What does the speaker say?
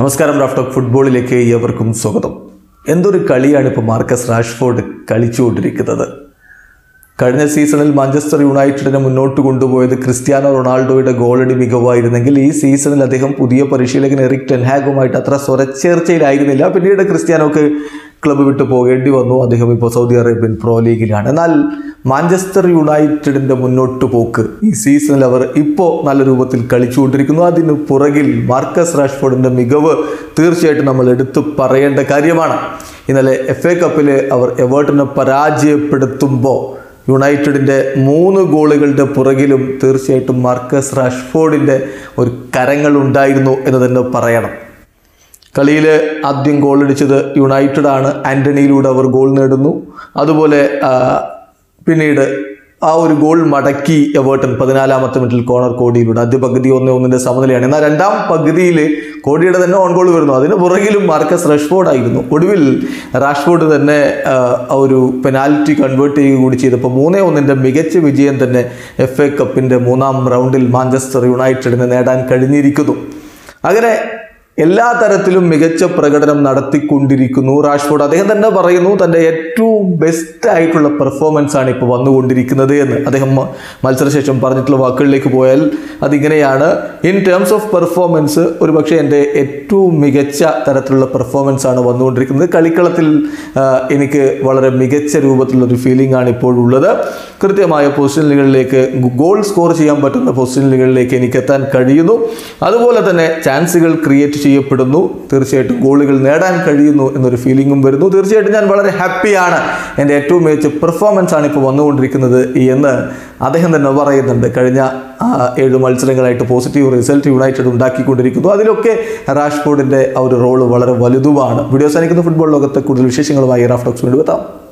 നമസ്കാരം റാഫ്റ്റോക്ക് ഫുട്ബോളിലേക്ക് ഏവർക്കും സ്വാഗതം എന്തൊരു കളിയാണ് ഇപ്പോൾ മാർക്കസ് റാഷ്ഫോർഡ് കളിച്ചുകൊണ്ടിരിക്കുന്നത് കഴിഞ്ഞ സീസണിൽ മാഞ്ചസ്റ്റർ യുണൈറ്റഡിനെ മുന്നോട്ട് കൊണ്ടുപോയത് ക്രിസ്ത്യാനോ റൊണാൾഡോയുടെ ഗോളടി മികവായിരുന്നെങ്കിൽ ഈ സീസണിൽ അദ്ദേഹം പുതിയ പരിശീലകൻ എറിക് ടെൻഹാഗുമായിട്ട് അത്ര സ്വരച്ചേർച്ചയിലായിരുന്നില്ല പിന്നീട് ക്രിസ്ത്യാനോക്ക് ക്ലബ്ബ് വിട്ടു പോകേണ്ടി വന്നു അദ്ദേഹം ഇപ്പോൾ സൗദി അറേബ്യൻ പ്രോ ലീഗിലാണ് എന്നാൽ മാഞ്ചസ്റ്റർ യുണൈറ്റഡിൻ്റെ മുന്നോട്ട് പോക്ക് ഈ സീസണിൽ അവർ ഇപ്പോൾ നല്ല രൂപത്തിൽ കളിച്ചുകൊണ്ടിരിക്കുന്നു അതിന് പുറകിൽ മാർക്കസ് റാഷ്ഫോർഡിൻ്റെ മികവ് തീർച്ചയായിട്ടും നമ്മൾ എടുത്തു പറയേണ്ട കാര്യമാണ് ഇന്നലെ എഫ് എ കപ്പിൽ അവർ എവേർട്ടിനെ പരാജയപ്പെടുത്തുമ്പോൾ യുണൈറ്റഡിൻ്റെ മൂന്ന് ഗോളുകളുടെ പുറകിലും തീർച്ചയായിട്ടും മാർക്കസ് റാഷ്ഫോർഡിൻ്റെ ഒരു കരങ്ങളുണ്ടായിരുന്നു എന്ന് തന്നെ പറയണം കളിയിൽ ആദ്യം ഗോൾ അടിച്ചത് യുണൈറ്റഡ് ആണ് ആൻ്റണിയിലൂടെ അവർ ഗോൾ നേടുന്നു അതുപോലെ ആ, പിന്നീട് ആ ഒരു ഗോൾ മടക്കി എവേർട്ടൺ പതിനാലാമത്തെ മിനിറ്റിൽ കോണർ കോടിയിലൂടെ ആദ്യ പകുതി ഒന്ന് ഒന്നിൻ്റെ സമനിലയാണ് എന്നാൽ രണ്ടാം പകുതിയിൽ കോടിയുടെ തന്നെ ഓൺ ഗോൾ വരുന്നു അതിന് പുറകിലും മാർക്കസ് റഷ്ഫോർഡ് ആയിരുന്നു ഒടുവിൽ റാഷ്ഫോർഡ് തന്നെ ആ, ആ ഒരു പെനാൽറ്റി കൺവേർട്ട് ചെയ്യുക കൂടി ചെയ്തപ്പോൾ മൂന്നേ ഒന്നിൻ്റെ മികച്ച വിജയം തന്നെ എഫ് എ കപ്പിൻ്റെ മൂന്നാം റൗണ്ടിൽ മാഞ്ചസ്റ്റർ യുണൈറ്റഡിന് നേടാൻ കഴിഞ്ഞിരിക്കുന്നു അങ്ങനെ എല്ലാ തരത്തിലും മികച്ച പ്രകടനം നടത്തിക്കൊണ്ടിരിക്കുന്നു റാഷ്ഫോർഡ് അദ്ദേഹം തന്നെ പറയുന്നു തൻ്റെ ഏറ്റവും ബെസ്റ്റ് ആയിട്ടുള്ള പെർഫോമൻസ് ആണ് ഇപ്പോൾ വന്നുകൊണ്ടിരിക്കുന്നത് എന്ന് അദ്ദേഹം മ- മത്സരശേഷം പറഞ്ഞിട്ടുള്ള വാക്കുകളിലേക്ക് പോയാൽ അതിങ്ങനെയാണ് ഇൻ ടേംസ് ഓഫ് പെർഫോമൻസ് ഒരു പക്ഷേ എൻ്റെ ഏറ്റവും മികച്ച തരത്തിലുള്ള പെർഫോമൻസ് ആണ് വന്നുകൊണ്ടിരിക്കുന്നത് കളിക്കളത്തിൽ ആ, എനിക്ക് വളരെ മികച്ച രൂപത്തിലുള്ളൊരു ഫീലിംഗ് ആണ് ഇപ്പോഴുള്ളത് കൃത്യമായ പൊസിഷനുകളിലേക്ക് ഗോൾ സ്കോർ ചെയ്യാൻ പറ്റുന്ന പൊസിഷനുകളിലേക്ക് എനിക്ക് എത്താൻ കഴിയുന്നു അതുപോലെ തന്നെ ചാൻസുകൾ ക്രിയേറ്റ് ചെയ്യപ്പെടുന്നു തീർച്ചയായിട്ടും ഗോളുകൾ നേടാൻ കഴിയുന്നു എന്നൊരു ഫീലിംഗും വരുന്നു തീർച്ചയായിട്ടും ഞാൻ വളരെ ഹാപ്പിയാണ് എൻ്റെ ഏറ്റവും മികച്ച പെർഫോമൻസ് ആണ് ഇപ്പോൾ വന്നുകൊണ്ടിരിക്കുന്നത് എന്ന് അദ്ദേഹം തന്നെ പറയുന്നുണ്ട് കഴിഞ്ഞ ആ, ഏഴ് മത്സരങ്ങളായിട്ട് പോസിറ്റീവ് റിസൾട്ട് യുണൈറ്റഡ് ഉണ്ടാക്കിക്കൊണ്ടിരിക്കുന്നു അതിലൊക്കെ റാഷ്ഫോർഡിൻ്റെ ആ ഒരു റോള് വളരെ വലുതുമാണ് വീഡിയോ സാധിക്കുന്ന ഫുട്ബോൾ ലോകത്തെ കൂടുതൽ വിശേഷങ്ങളുമായി റാഫ്റ്റോക്സ് വീണ്ടും എത്താം